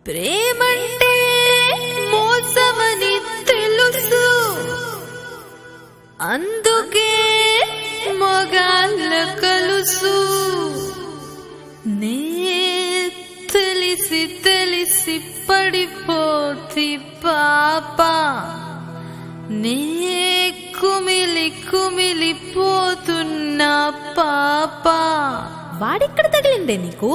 ప్రేమంటే మోసమని తెలుసు అందుకే మొగాళ్ళ కలుసు నే తెలిసి తెలిసి పడిపోతి పాప నే కుమిలి కుమిలి పోతున్నా పాప వాడెక్కడ తగిలిందే నీకు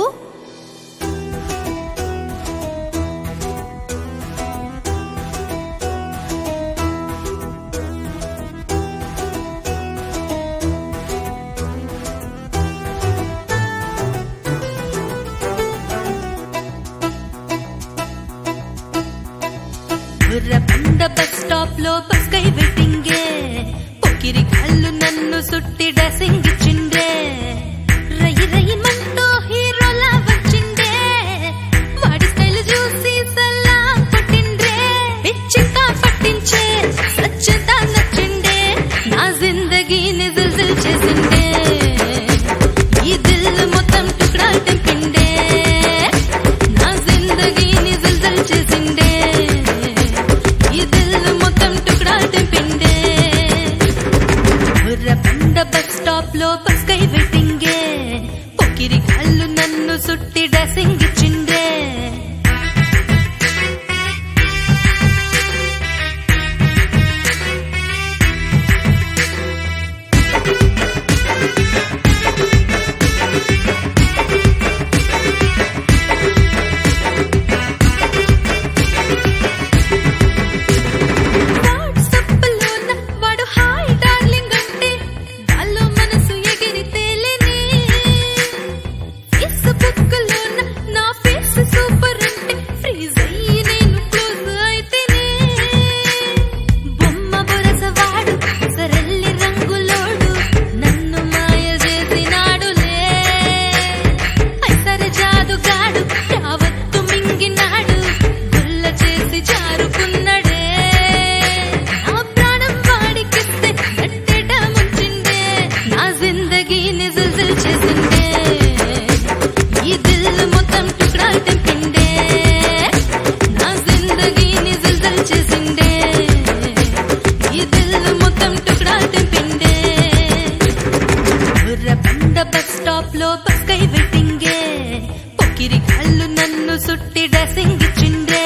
బుర్రబండ బస్ స్టాప్ లో బస్ కై వెయిటింగే పొకిరి కళ్ళు నన్ను సుట్టి డ్రెస్సింగ్ ఇచ్చిండే రయి రయి మంటూ హీరోలా వచ్చిండే వాడి స్టైల్ చూసి సల్లా పట్టిండ్రే పిచ్చిగా పట్టించే సచ్చతా నచ్చిండే నా జిందగీని జిల్జిల్ చేసిండే ఈ దిల్ మొత్తం టుక్డా తెంపిండే నా జిందగీని జిల్జిల్ చేసిండే ఈ దిల్ మొత్తం టుక్డా తెంపిండే బుర్రబండ బస్ స్టాప్ లో బస్ కై వెయిటింగే పొకిరి కళ్ళు నన్ను సుట్టి డ్రెస్సింగ్ ఇచ్చిండే వాట్సాప్లోన వాడు హాయ్ డార్లింగ్ అంటే గాల్లో మనసు ఎగిరి తేలిని ఫేస్బుక్లోన నా ఫేస్ సూపర్ అంటే ఫ్రీజ్ అయ్యి నేను క్లోజ్ అయితేనే బొమ్మ బొరస వాడు సరల్లి రంగులోడు నన్ను మాయ చేసినాడులే ఐసర జాదుగాడు యావత్తు మింగినాడు గుల్ల చేసి జారుకున్నడే నా ప్రాణం వాడికిస్తే గట్టెట ముంచిండే నా జిందగీని జిల్జిల్ చేసిండే ఈ దిల్ మొత్తం టుక్డా తెంపిండే నా జిందగీని జిల్జిల్ చేసిండే ఈ దిల్ మొత్తం టుక్డా తెంపిండే బుర్రబండ బస్ స్టాప్ లో బస్ కై వెయిటింగే పొకిరి కళ్ళు నన్ను సుట్టి డ్రెస్సింగ్ ఇచ్చిండే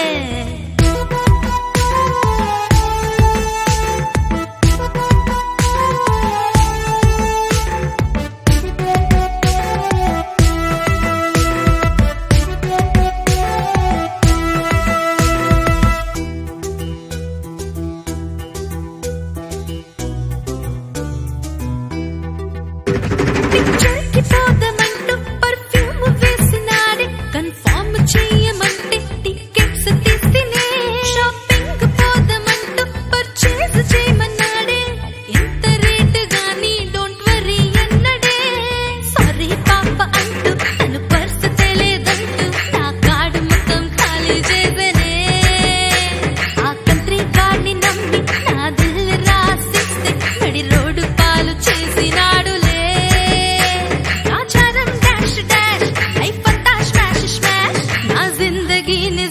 పిక్చర్కి పోదామంటూ పర్ఫ్యూమ్ వేసినాడే కన్ఫర్మ్ చేయమంటే టికెట్స్ తీసినే షాపింగ్ పోదామంటూ పర్చేస్ చేయమన్నాడే ఎంత రేట్ గాని డోంట్ వరీ అన్నడే సారీ పాప అంటూ తను పర్స్ తెలియదంటూ నా కార్డు మొత్తం ఖాళీ చేసనే ఆ కంట్రీ వాడిని నమ్మి నా దిల్ రాసిస్తే నడి రోడ్డు పాలు చేసినాడులే ఆచారం డాష్ డాష్ లైఫ్ అంతా స్మాష్ స్మాష్ నా జిందగీని